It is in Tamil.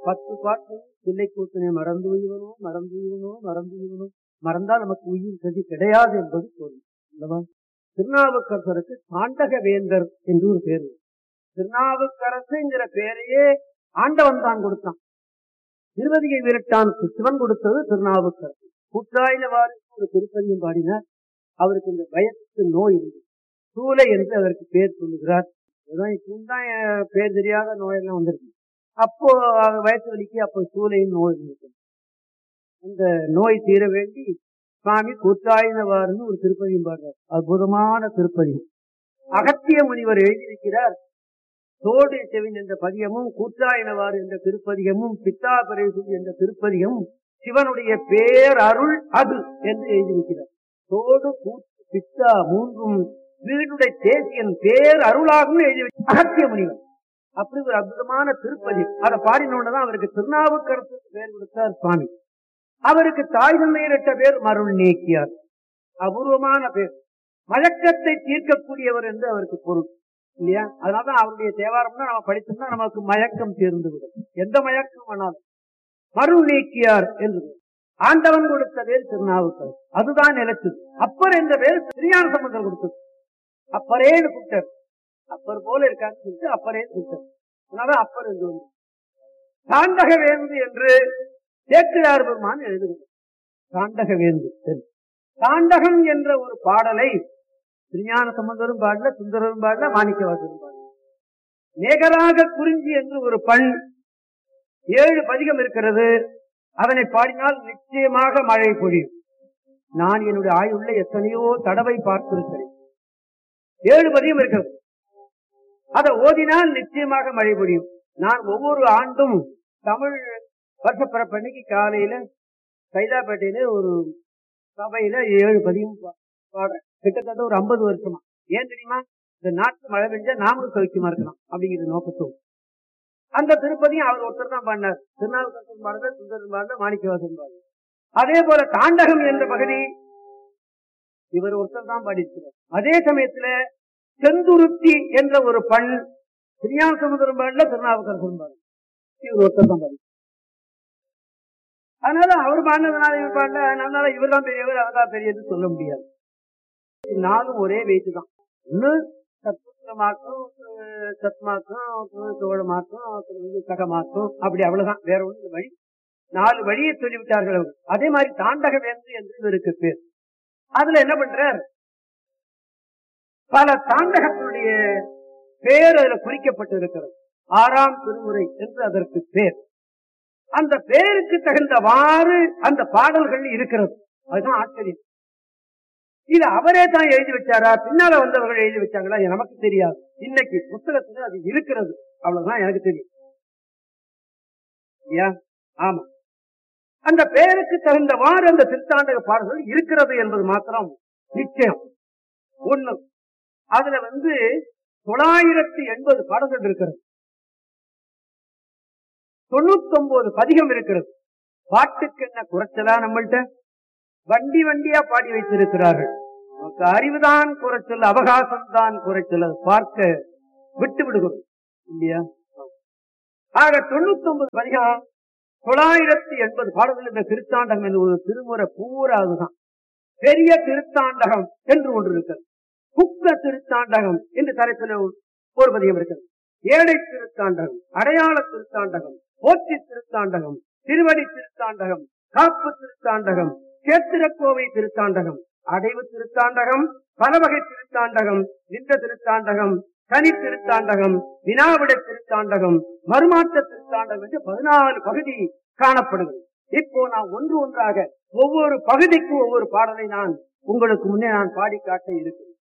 பத்து பாட்டு தில்லை கூத்தனை மறந்து உய்வனோ மறந்து உய்வனோ மறந்து உய்வனோ மறந்தால் நமக்கு உயிர் கதி கிடையாது என்பது பொருள் அல்லவா திருநாவுக்கரசருக்கு தாண்டக வேந்தர் என்று ஒரு பேர் உண்டு. திருநாவுக்கரசுங்கிற பேரையே ஆண்டவன் தான் கொடுத்தான் திருவதிகை விரட்டான் சிவன் கொடுத்தது திருநாவுக்கரசு கூட்டாயினவாறு ஒரு திருப்பதியும் பாடினார் அவருக்கு இந்த வயசு நோய் இருந்தது சூளை என்று அதற்கு பேர் சொல்லுகிறார் இதுதான் இப்பதான் அஹ், பேர் தெரியாத நோயெல்லாம் வந்திருக்கு அப்போ அவர் வயசு வலிக்கு அப்போ சூளையின் நோய் இருந்தது அந்த நோய் தீர வேண்டி சுவாமி கூத்தாயினவாறுன்னு ஒரு திருப்பதியும் பாடுறார் அற்புதமான திருப்பதியும் அகத்திய முனிவர் எழுதியிருக்கிறார் தோடு செவின் என்ற பதியமும் கூத்தாயினவாறு என்ற திருப்பதியமும் பித்தாபரேசு என்ற திருப்பதியமும் சிவனுடைய பேரருள் அது என்று எழுதியிருக்கிறார் தோடு கூத்து பித்தா மூன்றும் வீடுடைய தேசியன் பேர் அருளாகவும் எழுதி வச்சு- அகத்திய முனிவர் அப்படி ஒரு அற்புதமான திருப்பதி அதை பாடினோடதான் அவருக்கு திருநாவுக்கரசு பேர் கொடுத்தார் சுவாமி அவருக்கு தாய் தந்தையரிட்ட பேர் மருள் நீக்கியார் அபூர்வமான பேர் மயக்கத்தை தீர்க்கக்கூடியவர் என்று அவருக்கு பொருள் இல்லையா அதனாலதான் அவருடைய தேவாரம்னா நம்ம படித்தோம்னா நமக்கு மயக்கம் தீர்ந்து விடும் எந்த மயக்கம் வேணாலும் மருள் நீக்கியார் என்று பேர். ஆண்டவன் கொடுத்த பேர் திருநாவுக்கரசு அதுதான் நிலைச்சது அப்பர் என்ற பேர் சரியான சம்பந்தம் கொடுத்தது அப்பரேன்னு கூப்பிட்டார் அப்பர் போல இருக்கான்னு சொல்லிட்டு அப்பரேன்னு கூப்பிட்டார் அதனால அப்பர் என்று வந்து தாண்டக வேந்து என்று சேக்கிழார் பெருமான் எழுதுகிறார் தாண்டக வேந்து என்று. தாண்டகம் என்ற ஒரு பாடலை திருஞான சம்பந்தரும் பாடல சுந்தரரும் பாடல மாணிக்கவாசரும் பாடல நேகராக குறிஞ்சி என்று ஒரு பண் ஏழு பதிகம் இருக்கிறது அதனை பாடினால் நிச்சயமாக மழை பொழியும் நான் என்னுடைய ஆயுள்ள எத்தனையோ தடவை பார்த்திருக்கிறேன் ஏழு பதிகம் இருக்கிறது அதை ஓதினால் நிச்சயமாக மழை பொழியும் நான் ஒவ்வொரு ஆண்டும் தமிழ் வருஷப்பிறப்பன்னைக்கு காலையில சைதாப்பேட்டையில ஒரு சபையில ஏழு பதியம் பா- பாடுறேன் கிட்டத்தட்ட ஒரு ஐம்பது வருஷமா ஏன் தெரியுமா இந்த நாட்டு மழை பெஞ்சா நாமளும் சௌக்கியமா இருக்கலாம் அப்படிங்கிற நோக்கத்தோடு அந்த திருப்பதியும் அவர் ஒருத்தர் தான் பாடினார் திருநாவுக்கரசன் பாடல சுந்தரன் பாடல மாணிக்கவாசன் பாடல அதே போல தாண்டகம் என்ற பகுதி இவர் ஒருத்தர் தான் பாடியிருக்கிறார் அதே சமயத்துல செந்துருத்தி என்ற ஒரு பண் திருஞான சமுதிரம் பாடல திருநாவுக்கரசன் பாடல இவர் ஒருத்தர் தான் பாடி அதனால அவர் பாடினதுனால இவர் பாடல அதனால இவர் தான் பெரியவர் அவர் தான் பெரியது சொல்ல முடியாது நாலும் ஒரே வெயிட்டு தான் ஒண்ணு சத்துமாக்கும் சத்மாக்கும் தோழமாக்கும் அப்புறம் வந்து சகமாக்கும் அப்படி அவ்வளவுதான் வேற ஒண்ணு வழி நாலு வழியை சொல்லிவிட்டார்கள் அவர் அதே மாதிரி தாண்டக வேந்து என்று இவருக்கு பேர் அதுல என்ன பண்றார் பல தாண்டகத்தினுடைய பேர் அதுல குறிக்கப்பட்டு இருக்கிறது ஆறாம் திருமுறை என்று அதற்கு பேர் அந்த பேருக்கு தகுந்தவாறு அந்த பாடல்கள் இருக்கிறது அதுதான் ஆச்சரியம் இது அவரே தான் எழுதி வச்சாரா பின்னால வந்தவர்கள் எழுதி வச்சாங்களா இது நமக்கு தெரியாது இன்னைக்கு புத்தகத்துல அது இருக்கிறது அவ்வளவுதான் எனக்கு தெரியும் ஐயா ஆமா அந்த பெயருக்கு தகுந்தவாறு அந்த திருத்தாண்டக பாடல்கள் இருக்கிறது என்பது மாத்திரம் நிச்சயம் ஒண்ணு அதுல வந்து தொள்ளாயிரத்தி எண்பது பாடல்கள் இருக்கிறது தொண்ணூத்தி ஒன்பது பதிகம் இருக்கிறது பாட்டுக்கு என்ன குறைச்சலா நம்மள்ட்ட வண்டி வண்டியா பாடி வைத்திருக்கிறார்கள் நமக்கு அறிவுதான் குறைச்சல் அவகாசம் தான் குறைச்சல் அதை பார்க்க விட்டு விடுகிறோம் இல்லையா ஆக தொண்ணூத்தி ஒன்பது பதிகம் தொள்ளாயிரத்தி எண்பது பாடல்கள் இந்த திருத்தாண்டகம் என்று ஒரு திருமுறை பூரா அதுதான் பெரிய திருத்தாண்டகம் என்று ஒன்று இருக்கிறது குக்க திருத்தாண்டகம் என்று தலைப்பில் ஒரு பதிகம் இருக்கிறது ஏழை திருத்தாண்டகம் அடையாள திருத்தாண்டகம் போற்றி திருத்தாண்டகம் திருவடி திருத்தாண்டகம் காப்பு திருத்தாண்டகம் சேத்திரக்கோவை திருத்தாண்டகம் அடைவு திருத்தாண்டகம் பலவகை திருத்தாண்டகம் நின்ற திருத்தாண்டகம் தனி திருத்தாண்டகம் வினாவிட திருத்தாண்டகம் மறுமாற்ற திருத்தாண்டகம் என்று பதினாலு பகுதி காணப்படுகிறது இப்போ நான் ஒன்று ஒன்றாக ஒவ்வொரு பகுதிக்கும் ஒவ்வொரு பாடலை நான் உங்களுக்கு முன்னே நான் பாடி காட்ட இருக்கிறேன்